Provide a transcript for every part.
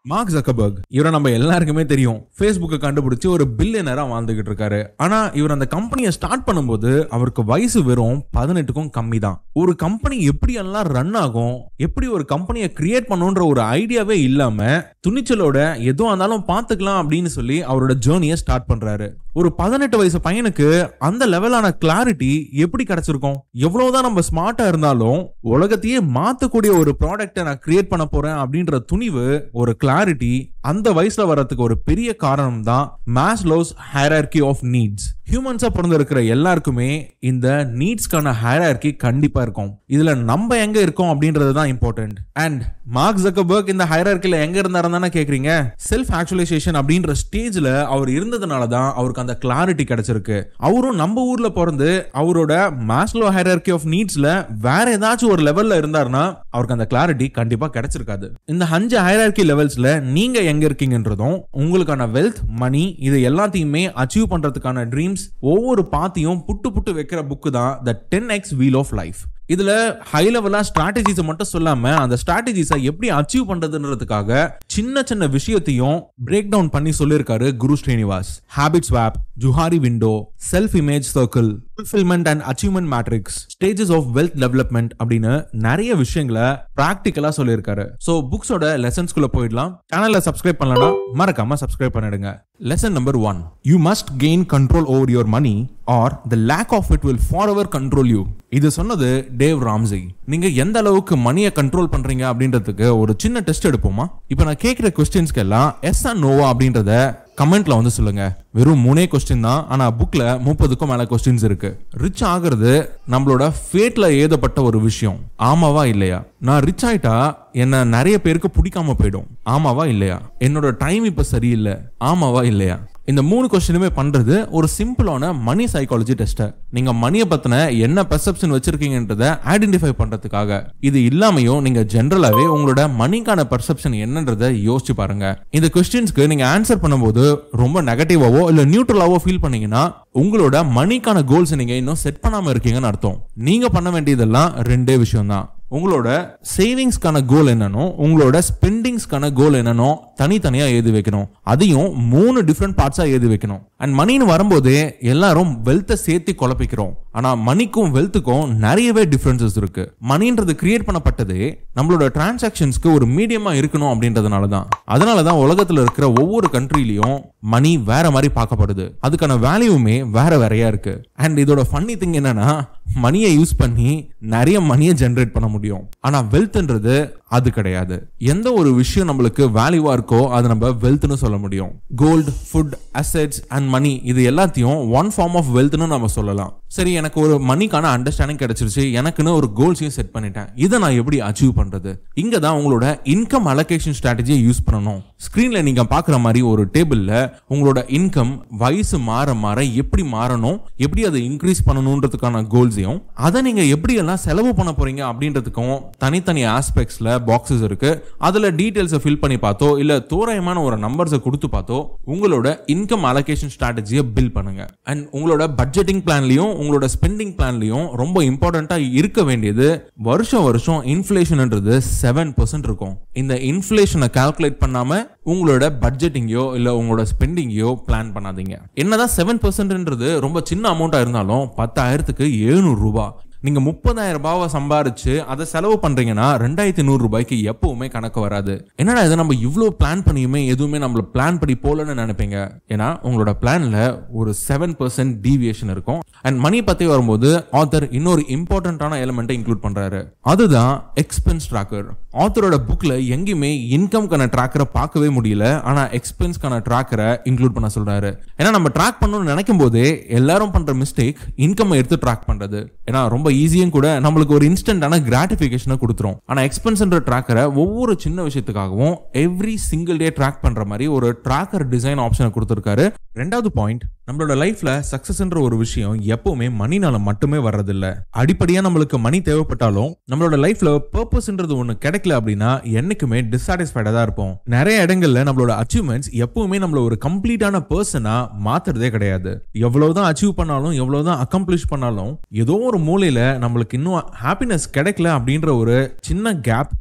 mark Zuckerberg இவரை நம்ம எல்லாருக்குமே தெரியும் ஃபேஸ்புக்கை கண்டுபிடிச்சு ஒரு பில்லியனரா வாழ்ந்துகிட்டு இருக்காரு ஆனா இவர் அந்த கம்பெனியை ஸ்டார்ட் பண்ணும்போது அவருக்கு வயசு வெறும் பதினெட்டுக்கும் கம்மி தான் ஒரு கம்பெனி எப்படி எல்லாம் ரன் ஆகும் எப்படி ஒரு கம்பெனியை கிரியேட் பண்ணுன்ற ஒரு ஐடியாவே இல்லாம துணிச்சலோட எதுவும் இருந்தாலும் பாத்துக்கலாம் அப்படின்னு சொல்லி அவரோட ஜேர்னியை ஸ்டார்ட் பண்றாரு ஒரு பதினெட்டு வயசு பையனுக்கு அந்த லெவலான கிளாரிட்டி எப்படி கிடைச்சிருக்கும் எவ்வளவுதான் நம்ம ஸ்மார்ட்டா இருந்தாலும் உலகத்தையே மாத்தக்கூடிய ஒரு ப்ராடக்ட்டை நான் கிரியேட் பண்ண போறேன் அப்படின்ற துணிவு ஒரு கிளாரிட்டி அந்த வயசுல வர்றதுக்கு ஒரு பெரிய காரணம் தான் மேஸ்லோஸ் ஹைரார்கி ஆஃப் நீட்ஸ் ஹியூமன்ஸா பிறந்திருக்கிற எல்லாருக்குமே இந்த நீட்ஸ்க்கான ஹைரார்கி கண்டிப்பா இருக்கும் இதுல நம்ம எங்க இருக்கோம் அப்படின்றது தான் இம்பார்ட்டன்ட் அண்ட் மார்க் ஜக்கபர்க் இந்த ஹைரார்கில எங்க இருந்தாரு தானே கேக்குறீங்க செல்ஃப் ஆக்சுவலைசேஷன் அப்படின்ற ஸ்டேஜ்ல அவர் இருந்ததுனால தான் அவருக்கு அந்த கிளாரிட்டி கிடைச்சிருக்கு அவரும் நம்ம ஊர்ல பிறந்து அவரோட மாஸ்லோ ஹைரார்கி ஆஃப் நீட்ஸ்ல வேற ஏதாச்சும் ஒரு லெவல்ல இருந்தாருன்னா அவருக்கு அந்த கிளாரிட்டி கண்டிப்பா கிடைச்சிருக்காது இந்த அஞ்சு ஹைரார்கி லெவல்ஸ்ல நீங்க எங்க இருக்கீங்கன்றதும் உங்களுக்கான வெல்த் மணி இது எல்லாத்தையுமே அச்சீவ் பண்றதுக்கான ட்ரீம்ஸ் ஒவ்வொரு பாத்தையும் புட்டு புட்டு வைக்கிற புக்கு தான் the ten X wheel of life இதுல ஹை லெவலா ஸ்ட்ராட்டஜிஸை மட்டும் சொல்லாம அந்த ஸ்ட்ராட்டஜிஸை எப்படி அச்சீவ் பண்றதுன்றதுக்காக சின்ன சின்ன விஷயத்தையும் பிரேக் டவுன் பண்ணி சொல்லியிருக்காரு Guru Srinivas habit swap Johari window self image circle fulfillment and achievement matrix stages of wealth development அப்படின்னு நிறைய விஷயங்களை ப்ராக்டிக்கலா சொல்லியிருக்காரு ஸோ புக்ஸோட லெசன்ஸ்குள்ள போயிடலாம் சேனலை சப்ஸ்கிரைப் பண்ணலன்னா மறக்காம சப்ஸ்கிரைப் பண்ணிடுங்க lesson number one you must gain control over your money or the lack of it will forever control you இது சொன்னது டேவ் ராம்சி நீங்க எந்த அளவுக்கு மணியை கண்ட்ரோல் பண்றீங்க அப்படின்றதுக்கு ஒரு சின்ன டெஸ்ட் எடுப்போமா இப்போ நான் கேட்கிற கொஸ்டின்ஸ்க்கு எல்லாம் எஸ் அண்ட் நோவா அப்படின்றத கமெண்ட்ல வந்து சொல்லுங்க வெறும் மூணே கொஸ்டின் தான் ஆனா புக்ல முப்பதுக்கும் மேல கொஸ்டின்ஸ் இருக்கு ரிச் ஆகுறது நம்மளோட ஃபேட்ல ஏதப்பட்ட ஒரு விஷயம் ஆமாவா இல்லையா நான் ரிச் ஆயிட்டா என்ன நிறைய பேருக்கு பிடிக்காம போயிடும் ஆமாவா இல்லையா என்னோட டைம் இப்ப சரியில்லை ஆமாவா இல்லையா இந்த மூணு கொஸ்டினுமே பண்றது ஒரு சிம்பிளான மணி சைக்காலஜி டெஸ்ட் நீங்க மணியை பத்தின என்ன பெர்செப்ஷன் வச்சிருக்கீங்கன்றத ஐடென்டிஃபை பண்றதுக்காக இது இல்லாமையும் நீங்க ஜென்ரலாவே உங்களோட மணிக்கான பெர்செப்ஷன் என்னன்றத யோசிச்சு பாருங்க இந்த கொஸ்டின்ஸ்க்கு நீங்க ஆன்சர் பண்ணும்போது ரொம்ப நெகட்டிவாவோ இல்ல நியூட்ரலாவோ ஃபீல் பண்ணீங்கன்னா உங்களோட மணிக்கான கோல்ஸ் நீங்க இன்னும் செட் பண்ணாம இருக்கீங்கன்னு அர்த்தம் நீங்க பண்ண வேண்டியதெல்லாம் ரெண்டே விஷயம் தான் உங்களோட சேவிங்ஸ்க்கான கோல் என்னனோ உங்களோட ஸ்பெண்டிங்ஸ்க்கான கோல் என்னனோ தனித்தனியா எழுதி வைக்கணும் அதையும் மூணு டிஃப்ரெண்ட் பார்ட்ஸா எழுதி வைக்கணும் அண்ட் மணின்னு வரும்போதே எல்லாரும் வெல்த்தை சேர்த்து குழப்பிக்கிறோம் ஆனா மணிக்கும் வெல்த்துக்கும் நிறையவே டிஃபரன்சஸ் இருக்கு மணின்றது கிரியேட் பண்ணப்பட்டதே நம்மளோட டிரான்சாக்ஷன்ஸ்க்கு ஒரு மீடியமா இருக்கணும் அப்படின்றதுனால தான் அதனால தான் உலகத்துல இருக்கிற ஒவ்வொரு கண்ட்ரிலையும் மணி வேற மாதிரி பார்க்கப்படுது அதுக்கான வேல்யூமே வேற வேறையா இருக்கு அண்ட் இதோட ஃபன்னி திங் என்னன்னா மணியை யூஸ் பண்ணி நிறைய மணியை ஜென்ரேட் பண்ண முடியும் ஆனா வெல்த்ன்றது அது கிடையாது எந்த ஒரு விஷயம் நம்மளுக்கு வேல்யூவா இருக்கோ அது நம்ம வெல்த்னு சொல்ல முடியும் gold food assets and money இது எல்லாத்தையும் ஒன் ஃபார்ம் ஆஃப் வெல்த்னு நம்ம சொல்லலாம் சரி எனக்கு ஒரு மணிக்கான அண்டர்ஸ்டாண்டிங் கிடைச்சிருச்சு எனக்குன்னு ஒரு கோல்ஸையும் செட் பண்ணிட்டேன் இதை நான் எப்படி அச்சீவ் பண்றது இங்க தான் உங்களோட இன்கம் அலோகேஷன் ஸ்ட்ராட்டஜியை யூஸ் பண்ணணும் ஸ்கிரீன்ல நீங்க பாக்குற மாதிரி ஒரு டேபிள்ல உங்களோட இன்கம் வயசு மாற மாற எப்படி மாறணும் எப்படி அதை இன்க்ரீஸ் பண்ணணுன்றதுக்கான கோல்ஸையும் அதை நீங்க எப்படி எல்லாம் செலவு பண்ண போறீங்க அப்படின்றதுக்கும் தனித்தனி ஆஸ்பெக்ட்ஸ்ல பாக்ஸஸ் இருக்கு அதுல டீடைல்ஸை ஃபில் பண்ணி பார்த்தோ இல்ல தோராயமான ஒரு நம்பர்ஸை கொடுத்து பார்த்தோ உங்களோட இன்கம் அலோகேஷன் ஸ்ட்ராட்டஜியை பில்ட் பண்ணுங்க அண்ட் உங்களோட பட்ஜெட்டிங் பிளான்லயும் உங்களோட ஸ்பெண்டிங் பிளான்லயும் ரொம்ப இம்பார்ட்டண்டா இருக்க வேண்டியது வருஷம் வருஷம் இன்ஃபிளேஷன்ன்றது செவன் பர்சன்ட் இருக்கும் இந்த இன்ஃபிளேஷனை கால்குலேட் பண்ணாம உங்களோட பட்ஜெட்டிங்கோ இல்ல உங்களோட ஸ்பெண்டிங்கையோ பிளான் பண்ணாதீங்க என்னதான் செவன் பர்சன்ட்ன்றது ரொம்ப சின்ன அமௌண்டா இருந்தாலும் பத்தாயிரத்துக்கு எழுநூறு ரூபாய் நீங்க முப்பதாயிரம் ரூபாவை சம்பாரிச்சு அதை செலவு பண்றீங்கன்னா ரெண்டாயிரத்தி நூறு ரூபாய்க்கு எப்பவுமே கணக்கு வராது என்னடா இதை நம்ம இவ்வளவு பிளான் பண்ணியுமே எதுவுமே நம்மள பிளான் படி போலன்னு நினைப்பீங்க ஏன்னா உங்களோட பிளான்ல ஒரு செவன் பர்சன்ட் டீவியேஷன் இருக்கும் அண்ட் மணி பத்தி வரும்போது ஆத்தர் இன்னொரு இம்பார்ட்டன்டான எலிமெண்ட்டை இன்க்ளூட் பண்றாரு அதுதான் எக்ஸ்பென்ஸ் ட்ராக்கர் ஆத்தரோட புக்ல எங்கேயுமே இன்கம்க்கான ட்ராக்கரை பார்க்கவே முடியல ஆனா எக்ஸ்பென்ஸ்க்கான ட்ராக்கரை இன்க்ளூட் பண்ண சொல்றாரு ஏன்னா நம்ம ட்ராக் பண்ணணும்னு நினைக்கும் போதே எல்லாரும் பண்ற மிஸ்டேக் இன்கம் எடுத்து ட்ராக் பண்றது ஏன்னா ரொம்ப ஈஸியும் கூட நம்மளுக்கு ஒரு இன்ஸ்டன்டான கிராட்டிபிகேஷனை கொடுத்துரும் ஆனா எக்ஸ்பென்ஸ்ன்ற ட்ராக்கரை ஒவ்வொரு சின்ன விஷயத்துக்காகவும் எவ்ரி சிங்கிள் டே ட்ராக் பண்ற மாதிரி ஒரு ட்ராக்கர் டிசைன் ஆப்ஷனை கொடுத்துருக்காரு ரெண்டாவது பாயிண்ட் நம்மளோட லைஃப்ல சக்சஸ்ன்ற ஒரு விஷயம் எப்பவுமே மணினால மட்டுமே வர்றதில்ல அடிப்படையா நம்மளுக்கு மணி தேவைப்பட்டாலும் நம்மளோட லைஃப்ல பர்பஸ்ன்றது ஒண்ணு கிடைக்கல அப்படின்னா என்னைக்குமே டிசாட்டிஸ்ஃபைடா தான் இருப்போம் நிறைய இடங்கள்ல நம்மளோட அச்சீவ்மெண்ட்ஸ் எப்பவுமே நம்மள ஒரு கம்ப்ளீட்டான பர்சனா மாத்துறதே கிடையாது எவ்வளவுதான் அச்சீவ் பண்ணாலும் எவ்வளவுதான் அக்கம்ப்ளிஷ் பண்ணாலும் ஏதோ ஒரு மூலையில நம்மளுக்கு இன்னும் ஹாப்பினஸ் கிடைக்கல அப்படின்ற ஒரு சின்ன கேப்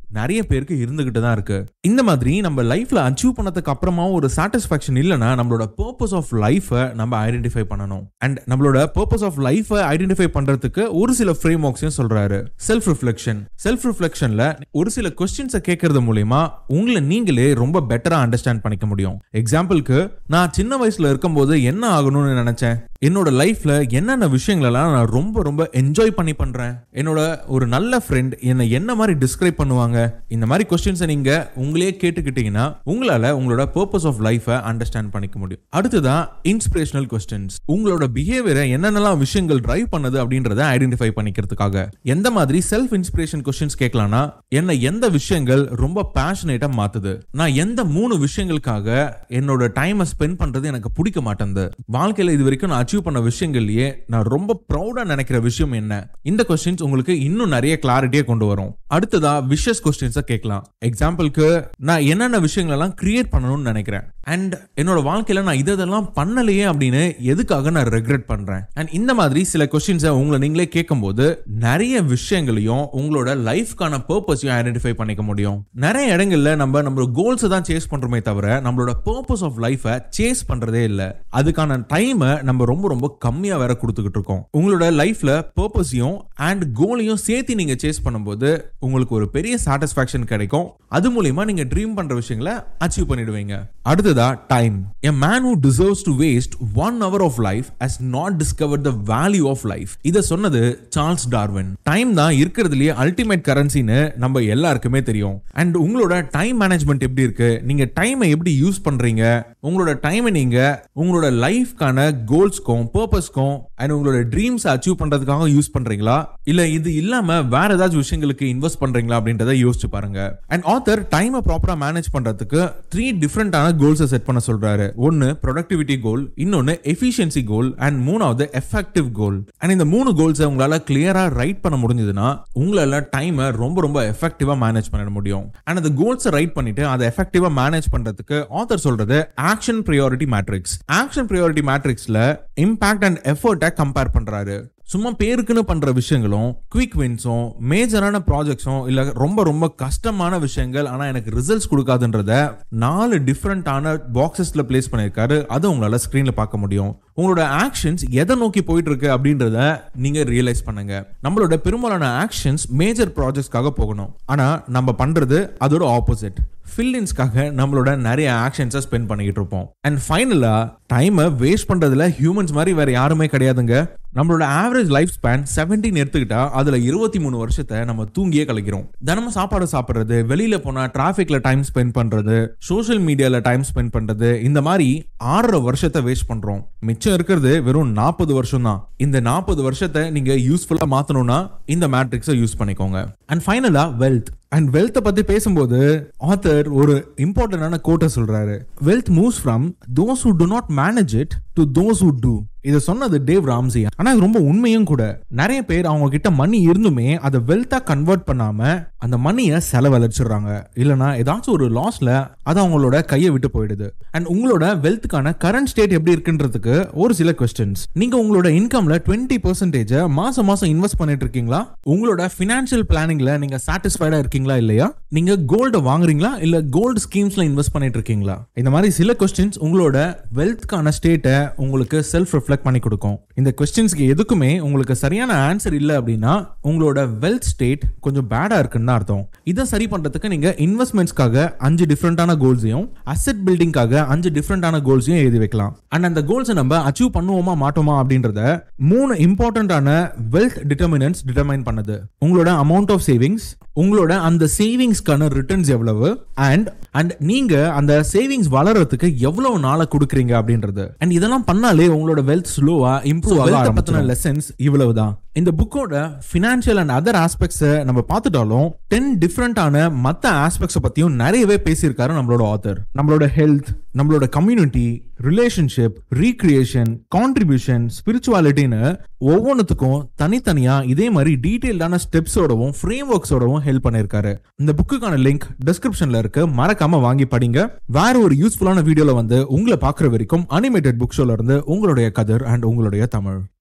நிறைய பேருக்கு இருந்துகிட்டு தான் இருக்கு இந்த மாதிரி நம்ம லைஃப்ல அச்சீவ் பண்ணதுக்கு அப்புறமா ஒரு சாட்டிஸ்பாக்சன் இல்லைன்னா நம்மளோட பர்பஸ் ஆஃப் லைஃபை நம்ம ஐடென்டிஃபை பண்ணணும் அண்ட் நம்மளோட பர்பஸ் ஆஃப் லைஃபை ஐடென்டிஃபை பண்றதுக்கு ஒரு சில ஃப்ரேம் ஒர்க்ஸையும் சொல்றாரு செல்ஃப் ரிஃப்ளெக்ஷன் செல்ஃப் ரிஃப்ளெக்ஷன்ல ஒரு சில கொஸ்டின்ஸை கேட்கறது மூலியமா உங்களை நீங்களே ரொம்ப பெட்டரா அண்டர்ஸ்டாண்ட் பண்ணிக்க முடியும் எக்ஸாம்பிளுக்கு நான் சின்ன வயசுல இருக்கும்போது என்ன ஆகணும்னு நினைச்சேன் என்னோட லைஃப்ல என்னென்ன விஷயங்களெல்லாம் நான் ரொம்ப ரொம்ப என்ஜாய் பண்ணி பண்றேன் என்னோட ஒரு நல்ல ஃப்ரெண்ட் என்னை என்ன மாதிரி டிஸ்கிரைப் பண்ணுவாங்க இந்த மாதிரி கொஸ்டின்ஸை நீங்க உங்களே கேட்டுக்கிட்டீங்கன்னா உங்களால உங்களோட பர்பஸ் ஆஃப் லைஃபை அண்டர்ஸ்டாண்ட் பண்ணிக்க முடியும் அடுத்ததான் இன்ஸ்பிரேஷனல் கொஸ்டின்ஸ் உங்களோட பிஹேவியரை என்னென்னலாம் விஷயங்கள் டிரைவ் பண்ணுது அப்படின்றத ஐடென்டிஃபை பண்ணிக்கிறதுக்காக எந்த மாதிரி செல்ஃப் இன்ஸ்பிரேஷன் கொஸ்டின்ஸ் கேட்கலாம்னா என்ன எந்த விஷயங்கள் ரொம்ப பேஷனேட்டா மாத்துது நான் எந்த மூணு விஷயங்களுக்காக என்னோட டைமை ஸ்பெண்ட் பண்றது எனக்கு பிடிக்க மாட்டேங்குது வாழ்க்கையில இது வரைக்கும் நான் அச்சீவ் பண்ண விஷயங்கள்லயே நான் ரொம்ப ப்ரௌடா நினைக்கிற விஷயம் என்ன இந்த கொஸ்டின்ஸ் உங்களுக்கு இன்னும் நிறைய கிளாரிட்டியை கொண்டு வரும் அடுத்ததா விஷஸ் கொஸ்டின்ஸை கேட்கலாம் எக்ஸாம்பிளுக்கு நான் என்னென்ன விஷயங்கள் எல்லாம் கிரியேட் பண்ணணும்னு நினைக்கிறேன் அண்ட் என்னோட வாழ்க்கையில நான் இதெல்லாம் பண்ணலையே அப்படின்னு எதுக்காக நான் ரெக்ரெட் பண்றேன் அண்ட் இந்த மாதிரி சில கொஸ்டின்ஸை உங்களை நீங்களே கேட்கும்போது நிறைய விஷயங்களையும் உங்களோட லைஃப்க்கான பர்பஸையும் ஐடென்டிஃபை பண்ணிக்க முடியும் நிறைய இடங்கள்ல நம்ம நம்ம கோல்ஸ் தான் சேஸ் பண்றோமே தவிர நம்மளோட பர்பஸ் ஆஃப் லைஃபை சேஸ் பண்றதே இல்ல அதுக்கான டைமை நம்ம ரொம்ப ரொம்ப கம்மியா வேற கொடுத்துக்கிட்டு இருக்கோம் உங்களோட லைஃப்ல பர்பஸையும் அண்ட் கோலையும் சேர்த்து நீங்க சேஸ் பண்ணும்போது உங்களுக்கு ஒரு பெரிய சாட்டிஸ்பாக்சன் கிடைக்கும் அது மூலியமா நீங்க ட்ரீம் பண்ற விஷயங்களை அச்சீவ் பண்ணிடுவீங்க அடுத்ததா time a man who deserves to waste one hour of life has not discover the value of life இதை சொன்னது சார்ல்ஸ் டார்வின் டைம் தான் இருக்கிறதுலயே அல்டிமேட் கரன்சின்னு நம்ம எல்லாருக்குமே தெரியும் அண்ட் உங்களோட டைம் மேனேஜ்மெண்ட் எப்படி இருக்கு நீங்க டைமை எப்படி யூஸ் பண்றீங்க உங்களோட டைமை நீங்க உங்களோட லைஃப்க்கான கோல்ஸ்க்கும் பர்பஸ்க்கும் அண்ட் உங்களோட ட்ரீம்ஸ் அச்சீவ் பண்றதுக்காக யூஸ் பண்றீங்களா இல்ல இது இல்லாம வேற ஏதாச்சும் விஷயங்களுக்கு இன்வெஸ்ட் பண்றீங்களா அப்படின்றத யோசிச்சு பாருங்க அண்ட் ஆத்தர் டைமை ப்ராப்பரா மேனேஜ் பண்றதுக்கு த்ரீ டிஃப்ரெண்டான கோல்ஸை செட் பண்ண சொல்றாரு ஒன்னு ப்ரொடக்டிவிட்டி கோல் இன்னொன்னு எஃபிஷியன்சி கோல் அண்ட் மூணாவது எஃபெக்டிவ் கோல் அண்ட் இந்த மூணு கோல்ஸை உங்களால கிளியரா ரைட் பண்ண முடிஞ்சதுன்னா உங்களால டைமை ரொம்ப ரொம்ப எஃபெக்டிவா மேனேஜ் பண்ண முடியும் அண்ட் அந்த கோல்ஸை ரைட் பண்ணிட்டு அதை எஃபெக்டிவா மேனேஜ் பண்றதுக்கு ஆத்தர் சொல்றது action priority matrix action priority மேட்ரிக்ஸ்ல இம்பாக்ட் அண்ட் எஃபர்ட்டை கம்பேர் பண்றாரு சும்மா பேருக்குன்னு பண்ற விஷயங்களும் குவிக் வின்ஸும் மேஜரான ப்ராஜெக்ட்ஸும் இல்ல ரொம்ப ரொம்ப கஷ்டமான விஷயங்கள் ஆனா எனக்கு ரிசல்ட்ஸ் கொடுக்காதுன்றத நாலு டிஃப்ரெண்டான பாக்ஸஸ்ல பிளேஸ் பண்ணியிருக்காரு அதை உங்களால ஸ்கிரீன்ல பார்க்க முடியும் உங்களோட ஆக்ஷன்ஸ் எதை நோக்கி போயிட்டு இருக்கு அப்படின்றத நீங்க ரியலைஸ் பண்ணுங்க நம்மளோட பெரும்பாலான ஆக்ஷன்ஸ் மேஜர் ப்ராஜெக்ட்ஸ்க்காக போகணும் ஆனா நம்ம பண்றது அதோட ஆப்போசிட் ஃபில்லின்ஸ்க்காக நம்மளோட நிறைய ஆக்ஷன்ஸை ஸ்பெண்ட் பண்ணிக்கிட்டு இருப்போம் அண்ட் ஃபைனலா டைமை வேஸ்ட் பண்றதுல ஹியூமன்ஸ் மாதிரி வேற யாருமே கிடையாதுங்க நம்மளோட ஆவரேஜ் லைஃப் ஸ்பேன் செவன்டீன் எடுத்துக்கிட்டா அதுல இருபத்தி மூணு வருஷத்தை நம்ம தூங்கியே கழிக்கிறோம் தினமும் சாப்பாடு சாப்பிடுறது வெளியில போனா டிராபிக்ல டைம் ஸ்பெண்ட் பண்றது சோஷியல் மீடியால டைம் ஸ்பெண்ட் பண்றது இந்த மாதிரி ஆறரை வருஷத்தை வேஸ்ட் பண்றோம் மிச்சம் இருக்கிறது வெறும் நாற்பது வருஷம் தான் இந்த நாற்பது வருஷத்தை நீங்க யூஸ்ஃபுல்லா மாத்தணும்னா இந்த மேட்ரிக்ஸை யூஸ் பண்ணிக்கோங்க அண்ட் ஃபைனலா வெல்த் அண்ட் வெல்த்தை பத்தி பேசும்போது ஆத்தர் ஒரு இம்பார்ட்டன்டான கோட்டை சொல்றாரு wealth moves from those who do not manage it to those who do இதை சொன்னது டேவ் ராம்சி ஆனா இது ரொம்ப உண்மையும் கூட நிறைய பேர் அவங்க கிட்ட மணி இருந்துமே அதை வெல்த்தா கன்வெர்ட் பண்ணாம அந்த மணியை செலவழிச்சிடுறாங்க இல்லனா ஏதாச்சும் ஒரு லாஸ்ல அது அவங்களோட கையை விட்டு போயிடுது அண்ட் உங்களோட வெல்த்துக்கான கரண்ட் ஸ்டேட் எப்படி இருக்குன்றதுக்கு ஒரு சில கொஸ்டின்ஸ் நீங்க உங்களோட இன்கம்ல டுவெண்ட்டி பர்சன்டேஜ் மாசம் மாசம் இன்வெஸ்ட் பண்ணிட்டு இருக்கீங்களா உங்களோட பினான்சியல் பிளானிங்ல நீங்க சாட்டிஸ்ஃபைடா இருக்கீங்களா இல்லையா நீங்க கோல்டு வாங்குறீங்களா இல்ல கோல்டு ஸ்கீம்ஸ்ல இன்வெஸ்ட் பண்ணிட்டு இருக்கீங்களா இந்த மாதிரி சில கொஸ்டின்ஸ் உங்களோட வெல்த்க்கான ஸ்டேட்டை உங்களுக்கு செல்ஃப் ரிஃப்ளெக்ட் பண்ணி கொடுக்கும் இந்த கொஸ்டின்ஸ்க்கு எதுக்குமே உங்களுக்கு சரியான ஆன்சர் இல்லை அப்படின்னா உங்களோட வெல்த் ஸ்டேட் கொஞ்சம் பேடா இருக்குன்னு அர்த்தம் இதை சரி பண்றதுக்கு நீங்க இன்வெஸ்ட்மெண்ட்ஸ்க்காக அஞ்சு டிஃப்ரெண்டான கோல்ஸையும் அசெட் பில்டிங்காக அஞ்சு டிஃப்ரெண்டான கோல்ஸையும் எழுதி வைக்கலாம் அண்ட் அந்த கோல்ஸை நம்ம அச்சீவ் பண்ணுவோமா மாட்டோமா அப்படின்றத மூணு இம்பார்ட்டன்டான வெல்த் டிட்டர்மினன்ஸ் டிட்டர்மைன் பண்ணுது உங்களோட அமௌண்ட் ஆஃப் சேவிங்ஸ் உங்களோட அந்த சேவிங்ஸ்க்கான ரிட்டர்ன்ஸ் எவ்வளவு அண்ட் அண்ட் நீங்க அந்த சேவிங்ஸ் வளர்றதுக்கு எவ்வளவு நாளை கொடுக்குறீங்க அப்படின்றது அண்ட் இதெல்லாம் பண்ணாலே உங்களோட வெல்த் ஸ்லோவா இம்ப்ரூவ் ஆக பத்தின லெசன்ஸ் இவ்வளவுதான் இந்த புக்கோட ஃபினான்ஷியல் அண்ட் அதர் ஆஸ்பெக்ட்ஸ் நம்ம பார்த்துட்டாலும் டென் டிஃப்ரெண்டான மற்ற ஆஸ்பெக்ட்ஸை பத்தியும் நிறையவே பேசியிருக்காரு நம்மளோட ஆத்தர் நம்மளோட ஹெல்த் நம்மளோட கம்யூனிட்டி ரிலேஷன்ஷிப் ரீக்ரியேஷன் கான்ட்ரிபியூஷன் ஸ்பிரிச்சுவாலிட்டின்னு ஒவ்வொன்றுத்துக்கும் தனித்தனியா இதே மாதிரி டீடைல்டான ஸ்டெப்ஸோடவும் ஃப்ரேம் ஒர்க்ஸோடவும் ஹெல்ப் பண்ணியிருக்காரு இந்த புக்குக்கான லிங்க் டிஸ்கிரிப்ஷன்ல இருக்கு மறக்காம வாங்கி படிங்க வேற ஒரு யூஸ்ஃபுல்லான வீடியோல வந்து உங்களை பார்க்குற வரைக்கும் அனிமேட்டட் புக் ஷோல இருந்து உங்களுடைய கதர் அண்ட் உங்களுடைய தமிழ்